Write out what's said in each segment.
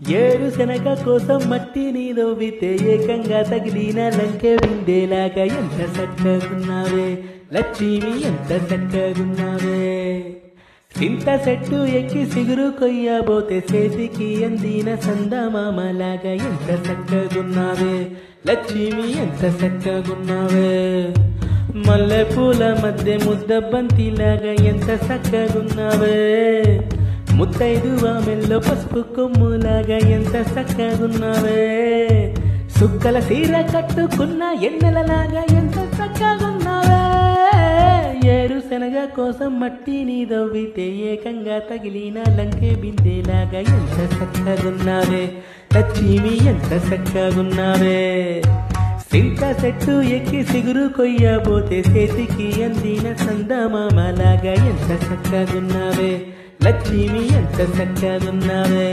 ఏరు శనగ కోసం మట్టిని దవ్వితే ఏకంగా తగిలిన లంకె విందేలాగా ఎంత చక్కగున్నావే లక్ష్మి ఎంత చక్కగున్నావే చింత చెట్టు ఎక్కి సిగురు కొయ్యబోతే చేతికి అందిన సందమామలాగా ఎంత చక్కగున్నావే లక్ష్మి ఎంత చక్కగున్నావే మల్లె పూల మధ్య ముద్ద బంతిలాగా ఎంత చక్కగున్నావే ముత్తైదు ఆమెల్లో పసుపు కొమ్ములాగా ఎంత చక్కగున్నావే సుక్కల సీర కట్టుకున్న ఎన్నెలలాగా ఎంత చక్కగున్నావే ఏరు శనగ కోసం మట్టిని దవ్వితే ఏకంగా తగిలిన లంకె బిందెలాగా ఎంత చక్కగున్నావే లక్ష్మి ఎంత చక్కగున్నావే సింత చెట్టు ఎక్కి సిగురు కొయ్యబోతే చేతికి అందిన సందమామలాగా ఎంత చక్కగున్నావే లక్ష్మి ఎంత చక్కగున్నావే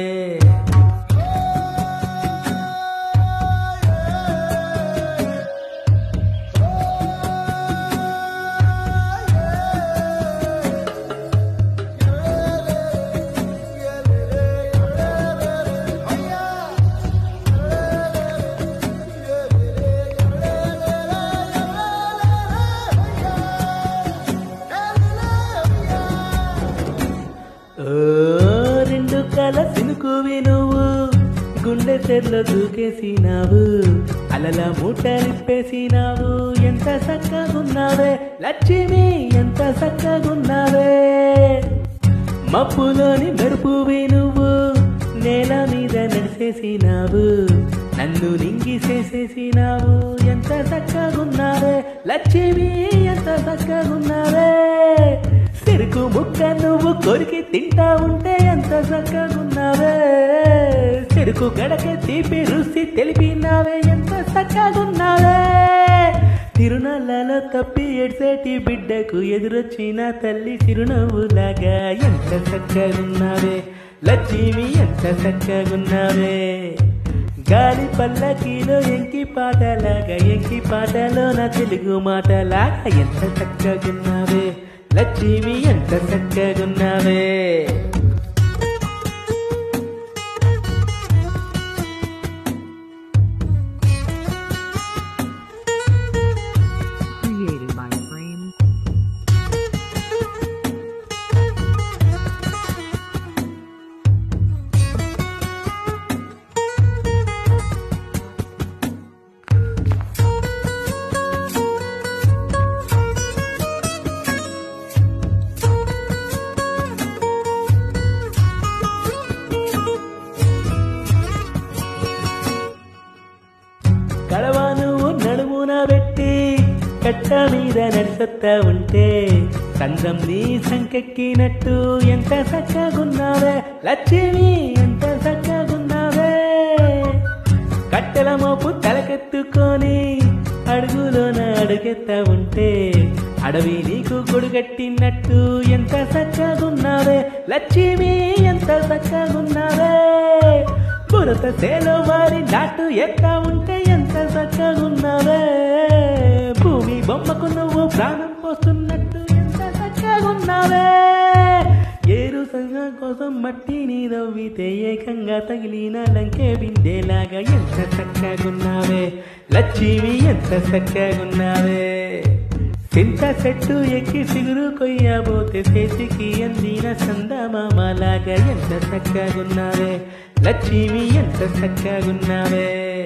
ఓ రెండు కల సినుకువి నువ్వు గుండె తెరలో దూకేసినావు అలల మూట నిప్పేసినావు ఎంత చక్కగున్నావే లక్ష్మి ఎంత చక్కగున్నావే మప్పులోని మెరుపువి నువ్వు నేల మీద నడిచేసినావు నన్ను నింగిసేసేసినావు ఎంత చక్కగున్నావే లక్ష్మి ఎంత చక్కగున్నావే చెరుకు ముక్క నువ్వు కొరికి తింటా ఉంటే ఎంత చక్కగున్నావే చెరుకు గడకే తీపి రుచి తెలిపినావే ఎంత చక్కగున్నావే తిరునల్లలో తప్పి ఎడ్సేటి బిడ్డకు ఎదురొచ్చిన తల్లి చిరునవ్వులాగా ఎంత చక్కగున్నావే లక్ష్మి ఎంత చక్కగున్నావే గాలి పల్లకీలో ఎంకి పాటలాగా ఎంకి పాటలో నా తెలుగు మాటలాగా ఎంత చక్కగున్నావే లక్ష్మి ఎంత చక్కగున్నావే Created by Frame. కడవ నువ్వు నడుమున పెట్టి కట్ట మీద నడిసొత్తా ఉంటే సంద్రం నీ సంకెక్కినట్టు ఎంత చక్కగున్నావే లక్ష్మి ఎంత చక్కగున్నావే కట్టెల మోపు తలకెత్తుకొని అడుగులోన అడుగెత్తా ఉంటే అడవి నీకు గొడుగట్టినట్టు ఎంత చక్కగున్నావే లక్ష్మి ఎంత చక్కగున్నావే బురత సేలో వారి నాటు ఎత్తా ఉంటే ఎంత చక్కగున్నావే భూమి బొమ్మకు నువ్వు ప్రాణం పోస్తున్నట్టు ఎంత చక్కగున్నావే ఏరు సంఘం కోసం మట్టిని దవ్వితే ఏకంగా తగిలిన లంకే బిందెలాగా ఎంత చక్కగున్నావే లక్ష్మి ఎంత చక్కగున్నావే చింత చెట్టు ఎక్కి సిగురు కొయ్యబోతే చేతికి అందిన సందమామలాగా ఎంత చక్కగున్నావే లక్ష్మి ఎంత చక్కగున్నావే